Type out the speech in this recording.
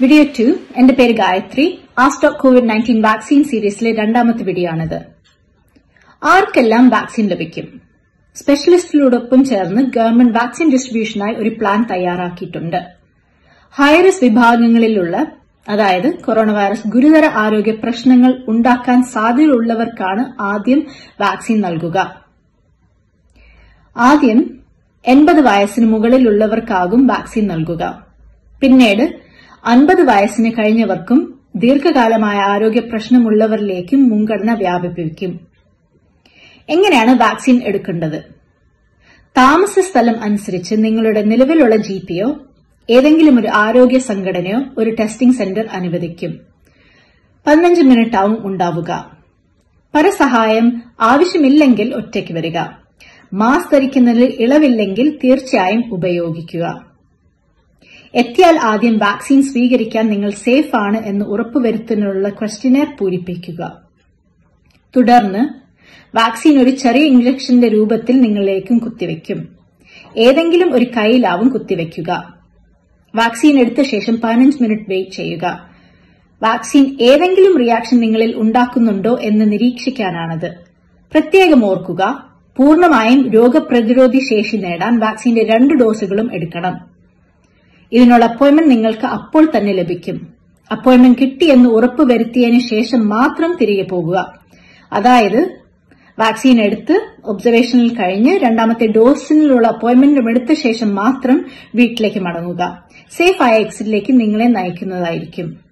video to എന്റെ പേര് ഗായത്രി ആസ്റ്റോക് കോവിഡ് നയൻറ്റീൻ വാക്സിൻ സീരീസിലെ രണ്ടാമത്തെ വീഡിയോ ആണിത് ആർക്കെല്ലാം വാക്സിൻ ലഭിക്കും സ്പെഷ്യലിസ്റ്റിനോടൊപ്പം ചേർന്ന് ഗവൺമെന്റ് വാക്സിൻ ഡിസ്ട്രിബ്യൂഷനായി ഒരു പ്ലാൻ തയ്യാറാക്കിയിട്ടുണ്ട് ഹൈറിസ്ക് വിഭാഗങ്ങളിലുള്ള അതായത് കൊറോണ വൈറസ് ഗുരുതര ആരോഗ്യ പ്രശ്നങ്ങൾ ഉണ്ടാക്കാൻ സാധ്യതയുള്ളവർക്കാണ് ആദ്യം വാക്സിൻ നൽകുക ആദ്യം എൺപത് വയസ്സിന് മുകളിലുള്ളവർക്കാകും വാക്സിൻ നൽകുക പിന്നീട് അൻപത് വയസ്സിന് കഴിഞ്ഞവർക്കും ദീർഘകാലമായ ആരോഗ്യ പ്രശ്നമുള്ളവരിലേക്കും മുൻഗണന വ്യാപിപ്പിക്കും എങ്ങനെയാണ് വാക്സിൻ എടുക്കേണ്ടത് താമസ സ്ഥലം അനുസരിച്ച് നിങ്ങളുടെ നിലവിലുള്ള ജിപിയോ ഏതെങ്കിലും ഒരു ആരോഗ്യ സംഘടനയോ ഒരു ടെസ്റ്റിംഗ് സെന്റർ അനുവദിക്കും പതിനഞ്ച് മിനിറ്റ് ആവും ഉണ്ടാവുക പരസഹായം ആവശ്യമില്ലെങ്കിൽ ഒറ്റയ്ക്ക് വരിക മാസ്ക് ധരിക്കുന്നതിൽ ഇളവില്ലെങ്കിൽ തീർച്ചയായും ഉപയോഗിക്കുക എത്തിയാൽ ആദ്യം വാക്സിൻ സ്വീകരിക്കാൻ നിങ്ങൾ സേഫ് ആണ് എന്ന് ഉറപ്പുവരുത്തുന്നതിനുള്ള ക്വസ്റ്റ്യനെയർ പൂരിപ്പിക്കുക തുടർന്ന് വാക്സിൻ ഒരു ചെറിയ ഇഞ്ചക്ഷന്റെ രൂപത്തിൽ നിങ്ങളിലേക്കും കുത്തിവെക്കും ഏതെങ്കിലും ഒരു കൈയിലാവും കുത്തിവെക്കുക വാക്സിൻ എടുത്ത ശേഷം പതിനഞ്ച് മിനിറ്റ് വെയിറ്റ് ചെയ്യുക വാക്സിൻ ഏതെങ്കിലും റിയാക്ഷൻ നിങ്ങളിൽ ഉണ്ടാക്കുന്നുണ്ടോ എന്ന് നിരീക്ഷിക്കാനാണത് പ്രത്യേകം ഓർക്കുക പൂർണ്ണമായും രോഗപ്രതിരോധി ശേഷി നേടാൻ വാക്സിന്റെ രണ്ട് ഡോസുകളും എടുക്കണം ഇതിനുള്ള അപ്പോയിന്റ്മെന്റ് നിങ്ങൾക്ക് അപ്പോൾ തന്നെ ലഭിക്കും അപ്പോയിന്റ്മെന്റ് കിട്ടിയെന്ന് ഉറപ്പുവരുത്തിയതിനു ശേഷം മാത്രം തിരികെ പോകുക അതായത് വാക്സിൻ എടുത്ത് ഒബ്സർവേഷനിൽ കഴിഞ്ഞ് രണ്ടാമത്തെ ഡോസിനുള്ള അപ്പോയിന്റ്മെന്റും എടുത്ത ശേഷം മാത്രം വീട്ടിലേക്ക് മടങ്ങുക സേഫ് ആയ എക്സിറ്റിലേക്ക് നിങ്ങളെ നയിക്കുന്നതായിരിക്കും